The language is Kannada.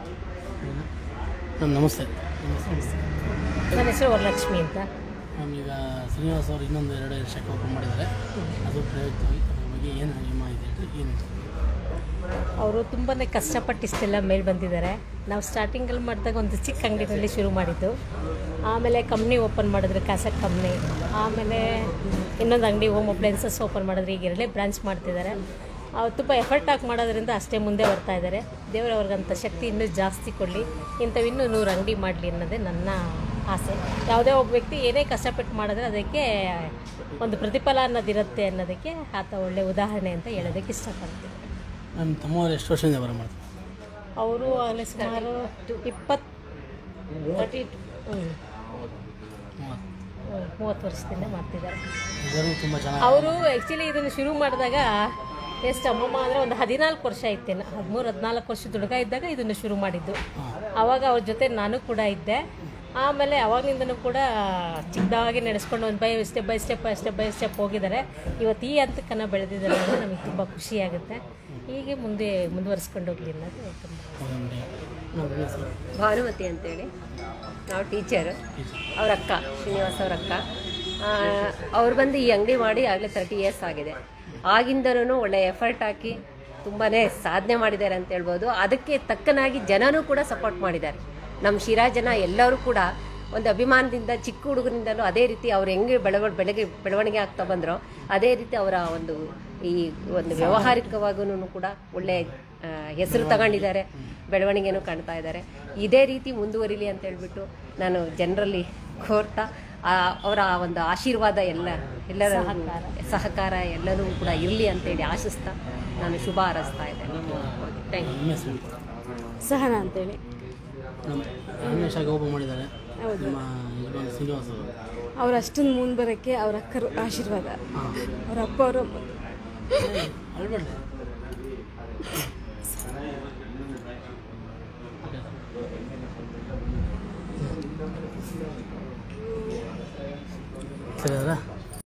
ಮ್ಯಾಮ್ ನಮಸ್ತೆ ನನ್ನ ಹೆಸರು ವರಲಕ್ಷ್ಮಿ ಅಂತ ಮ್ಯಾಮ್ ಈಗ ಶ್ರೀನಿವಾಸ್ ಅವರು ಇನ್ನೊಂದು ಎರಡು ವರ್ಷಕ್ಕೆ ಓಪನ್ ಮಾಡಿದ್ದಾರೆ ಅದು ಪ್ರಯೋಜನವಾಗಿ ಅದ್ರ ಬಗ್ಗೆ ಏನು ನಿಮ್ಮ ಮಾಹಿತಿ ಹೇಳ್ರಿ ಏನು ಅವರು ತುಂಬಾ ಕಷ್ಟಪಟ್ಟು ಇಷ್ಟೆಲ್ಲ ಮೇಲೆ ಬಂದಿದ್ದಾರೆ ನಾವು ಸ್ಟಾರ್ಟಿಂಗಲ್ಲಿ ಮಾಡಿದಾಗ ಒಂದು ಚಿಕ್ಕ ಅಂಗಡಿನಲ್ಲಿ ಶುರು ಮಾಡಿದ್ದು ಆಮೇಲೆ ಕಂಪ್ನಿ ಓಪನ್ ಮಾಡಿದ್ರು ಕಾಸಕ್ ಕಂಪ್ನಿ ಆಮೇಲೆ ಇನ್ನೊಂದು ಅಂಗಡಿ ಹೋಮ್ ಅಪ್ಲೈನ್ಸಸ್ ಓಪನ್ ಮಾಡಿದ್ರೆ ಈಗ ಎರಡೇ ಬ್ರಾಂಚ್ ಮಾಡ್ತಿದ್ದಾರೆ ಅವ್ರು ತುಂಬ ಎಫರ್ಟ್ ಹಾಕಿ ಮಾಡೋದ್ರಿಂದ ಅಷ್ಟೇ ಮುಂದೆ ಬರ್ತಾ ಇದ್ದಾರೆ ದೇವರವ್ರಿಗಂಥ ಶಕ್ತಿ ಇನ್ನೂ ಜಾಸ್ತಿ ಕೊಡಲಿ ಇಂಥವು ಇನ್ನೂ ನೂರು ಅಂಗಡಿ ಮಾಡಲಿ ಅನ್ನೋದೇ ನನ್ನ ಆಸೆ ಯಾವುದೇ ಒಬ್ಬ ವ್ಯಕ್ತಿ ಏನೇ ಕಷ್ಟಪಟ್ಟು ಮಾಡಿದ್ರೆ ಅದಕ್ಕೆ ಒಂದು ಪ್ರತಿಫಲ ಅನ್ನೋದಿರುತ್ತೆ ಅನ್ನೋದಕ್ಕೆ ಆತ ಒಳ್ಳೆ ಉದಾಹರಣೆ ಅಂತ ಹೇಳೋದಕ್ಕೆ ಇಷ್ಟಪಡ್ತೀನಿ ಮ್ಯಾಮ್ ತಮ್ಮವ್ರು ಎಷ್ಟು ವರ್ಷದಿಂದ ವ್ಯವಹಾರ ಮಾಡ್ತಾರೆ ಅವರು ಆಗಲೇ ಸುಮಾರು ಇಪ್ಪತ್ತು ತರ್ಟಿ ಮೂವತ್ತು ವರ್ಷದಿಂದ ಮಾಡ್ತಿದ್ದಾರೆ ಇದನ್ನು ತುಂಬ ಚೆನ್ನಾಗಿ ಅವರು ಆ್ಯಕ್ಚುಲಿ ಇದನ್ನು ಶುರು ಮಾಡಿದಾಗ ಎಷ್ಟು ಅಮ್ಮಮ್ಮ ಅಂದರೆ ಒಂದು ಹದಿನಾಲ್ಕು ವರ್ಷ ಇತ್ತೇನು ಹದಿಮೂರು ಹದಿನಾಲ್ಕು ವರ್ಷ ಹುಡುಗ ಇದ್ದಾಗ ಇದನ್ನು ಶುರು ಮಾಡಿದ್ದು ಆವಾಗ ಅವ್ರ ಜೊತೆ ನಾನು ಕೂಡ ಇದ್ದೆ ಆಮೇಲೆ ಅವಾಗಿನಿಂದನೂ ಕೂಡ ಚಿಕ್ಕದಾಗಿ ನಡೆಸ್ಕೊಂಡು ಒಂದು by step by step step by step ಹೋಗಿದ್ದಾರೆ ಇವತ್ತು ಈ ಹಂತಕ್ಕನ್ನು ಬೆಳೆದಿದ್ದಾರೆ ಅಂದರೆ ನಮಗೆ ತುಂಬ ಖುಷಿಯಾಗುತ್ತೆ ಹೀಗೆ ಮುಂದೆ ಮುಂದುವರಿಸ್ಕೊಂಡು ಹೋಗಲಿ ಅನ್ನೋದು ತುಂಬ ಒಂದು ನಮ್ಮ ಹೆಸರು ಭಾನುಮತಿ ಅಂತೇಳಿ ನಾವು ಟೀಚರ್ ಅವ್ರ ಅಕ್ಕ ಶ್ರೀನಿವಾಸ್ ಅವ್ರ ಅಕ್ಕ ಆ, ಅವ್ರು ಬಂದು ಈ ಅಂಗಡಿ ಮಾಡಿ ಆಗಲೇ ತರ್ಟಿ ಇಯರ್ಸ್ ಆಗಿದೆ ಆಗಿಂದನೂ ಒಳ್ಳೆ ಎಫರ್ಟ್ ಹಾಕಿ ತುಂಬಾ ಸಾಧನೆ ಮಾಡಿದ್ದಾರೆ ಅಂತ ಹೇಳ್ಬೋದು ಅದಕ್ಕೆ ತಕ್ಕನಾಗಿ ಜನನೂ ಕೂಡ ಸಪೋರ್ಟ್ ಮಾಡಿದ್ದಾರೆ ನಮ್ಮ ಶಿರಾ ಜನ ಎಲ್ಲರೂ ಕೂಡ ಒಂದು ಅಭಿಮಾನದಿಂದ ಚಿಕ್ಕ ಹುಡುಗರಿಂದಲೂ ಅದೇ ರೀತಿ ಅವ್ರು ಹೆಂಗೆ ಬೆಳವ ಬೆಳಗ್ಗೆ ಬೆಳವಣಿಗೆ ಆಗ್ತಾ ಬಂದರೋ ಅದೇ ರೀತಿ ಅವರ ಒಂದು ಈ ಒಂದು ವ್ಯಾವಹಾರಿಕವಾಗೂ ಕೂಡ ಒಳ್ಳೆ ಆ, ಹೆಸರು ತಗೊಂಡಿದ್ದಾರೆ ಬೆಳವಣಿಗೆನೂ ಕಾಣ್ತಾ ಇದ್ದಾರೆ ಇದೇ ರೀತಿ ಮುಂದುವರಿಲಿ ಅಂತ ಹೇಳ್ಬಿಟ್ಟು ನಾನು ಜನರಲ್ಲಿ ಕೋರ್ತಾ ಆ, ಅವರ ಒಂದು ಆಶೀರ್ವಾದ ಎಲ್ಲ ಎಲ್ಲರ ಸಹಕಾರ ಎಲ್ಲರೂ ಕೂಡ ಇರಲಿ ಅಂತೇಳಿ ಆಶಿಸ್ತಾ ನಾನು ಶುಭ ಹಾರೈಸ್ತಾ ಇದ್ದೇನೆ ಥ್ಯಾಂಕ್ ಯು ನಿಮ್ಮ ಹೆಸರು ಸಹನ ಅಂತೇಳಿ ನಮ್ಮ ಎರಡನೇ ಶಾಖೆ ಓಪನ್ ಮಾಡಿದ್ದಾರೆ ನಿಮ್ಮ ಯಜಮಾನ ಶ್ರೀನಿವಾಸ್ ಅವರು ಅವ್ರು ಅಷ್ಟೊಂದು ಮುಂದೆ ಬರೋಕ್ಕೆ ಅವ್ರ ಅಕ್ಕರು ಆಶೀರ್ವಾದ ಅವ್ರ ಅಪ್ಪ ಅವರು ಅಳ್ಬೇಡ್ರಿ ಸರಿ ಅದಾ